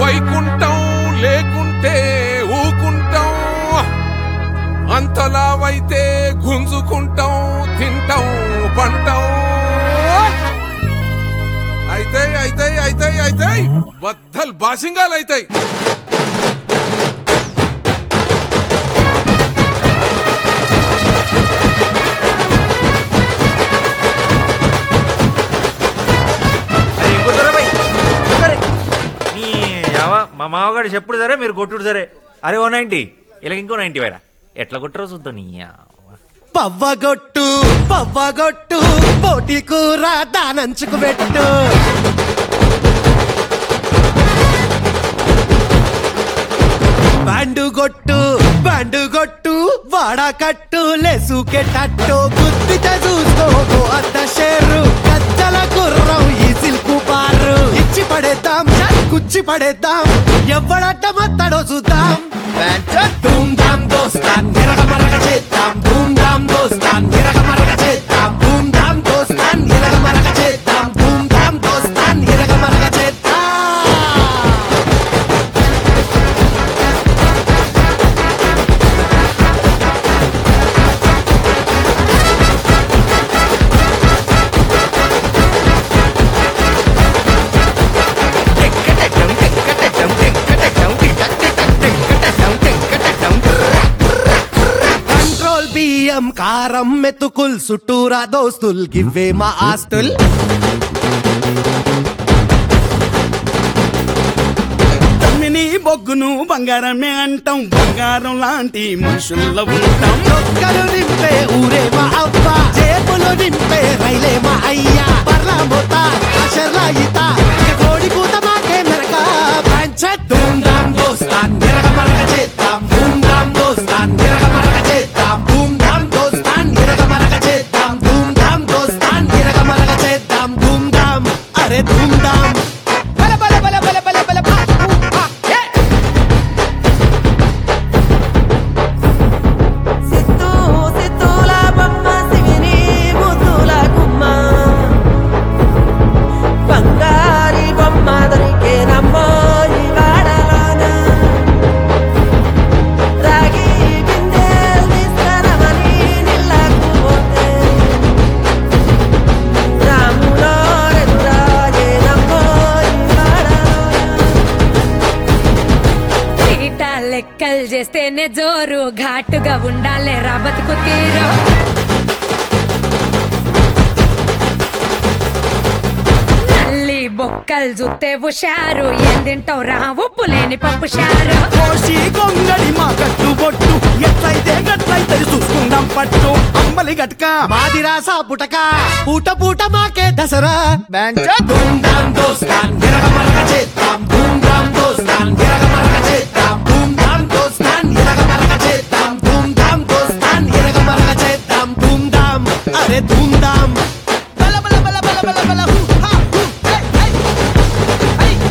వైకుంఠం లేకుంటే ఊకుంటాం అంతలావైతే గుంజుకుంటాం తింటాం పంటాం అయితే అయితే అయితే అయితే బద్దలు బాసింగాలు అయితాయి అరే, ఇంకోసారా భయ్? సరే. నీ యావ, మా మామగారు చెప్పుడు సరే మీరు కొట్టుడు సరే అరే ఓ నైంటీ ఇలా ఇంకో నైంటీ వేరా ఎట్లా కొట్టరో చూద్దాం నీ యావ. పవ్వగొట్టు పవ్వగొట్టు పోటీ కూర దానంచుకు పెట్టు బ్యాండు కొట్టు బ్యాండు కొట్టు వాడకట్టు లేసుకెట్టట్టు గుద్దితే చూసుకోకు అద్ద షేరు కచ్చల గుర్రం ఈ సిల్కు బారు ఇచ్చి పడేద్దాం కుచ్చి పడేద్దాం ఎవడట్ట మత్తడో చూద్దాం ధూమ్ ధామ్ దోస్తాన్ నిరగ మరగ చేద్దాం ధూమ్ ధామ్ దోస్తాన్ నిరగ మరగ చేద్దాం ధూమ్ ధామ్ దోస్తాన్ నిరగ మరగ చేద్దాం ధూమ్ ధామ్ దోస్తాన్ నిరగ మరగ చేద్దాం కంట్రోల్ బియ్యం కారం మెతుకుల్ చుట్టూరా దోస్తుల్ గివ్వే మా ఆస్తుల్ తమ్మిని బొగ్గును బంగారమే అంటాం బంగారం లాంటి మనుషుల్లో ఉంటాం చొక్కలు నింపే ఊరే మా అవ్వ చేపులు నింపే రైలే మా అయ్యా పర్లా మోత అషర్లా ఈత ఇక కోడి కూత మాకే మెరక పంచత్ ధూమ్ ధామ్ దోస్తాన్ నిరగ మరగ చేద్దాం ధూమ్ ధామ్ దోస్తాన్ నిరగ మరగ చేద్దాం ధూమ్ ధామ్ దోస్తాన్ నిరగ మరగ చేద్దాం ధూమ్ ధామ్ దోస్తాన్ నిరగ మరగ చేద్దాం ధూమ్ ధామ్ అరే ధూమ్ ధామ్ బల బల బల బల బల బల బా, ఊ, ఆ, ఏ. సిత్తూ సిత్తూల బొమ్మ శివిని ముద్దుల గుమ్మ బంగారి బొమ్మ దొరికే నమ్మో ఈ వాడలోన రాగి బిందెలు తీసుకురమని నిల్లకు పోతే రాములో రెదురాజే నమ్మో ఈ వాడలోన తీట లెక్కలు చేస్తేనే జోరు ఘాటుగా ఉండాలే రా బతుకు తీరు నల్లి బొక్కలు చూస్తే హుషారు ఏం తింటావు రా ఉప్పు లేని పప్పు షారు కోసి గొంగడి మా కట్టు బొట్టు ఎట్లయితే గట్లయితే చూసుకుందాం పట్టు అంబలి గట్క మాదిరాసా పుటక పూట పూట మాకే దసరా ధూమ్ ధామ్ దోస్తాన్ నిరగ మరగ చేద్దాం ధూమ్ ధామ్ దోస్తాన్ నిరగ మరగ చేద్దాం ధూమ్ ధామ్ దోస్తాన్ నిరగ మరగ చేద్దాం ధూమ్ ధామ్ దోస్తాన్ నిరగ మరగ చేద్దాం ధూమ్ ధామ్ అరే ధూమ్ ధామ్ బల బల బల బల బల బల హు హా హు హే హే హై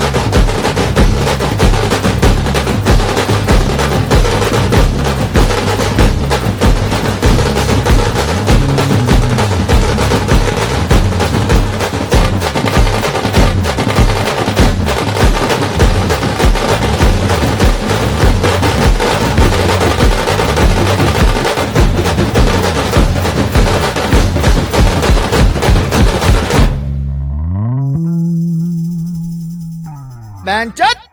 బ్యాంచట్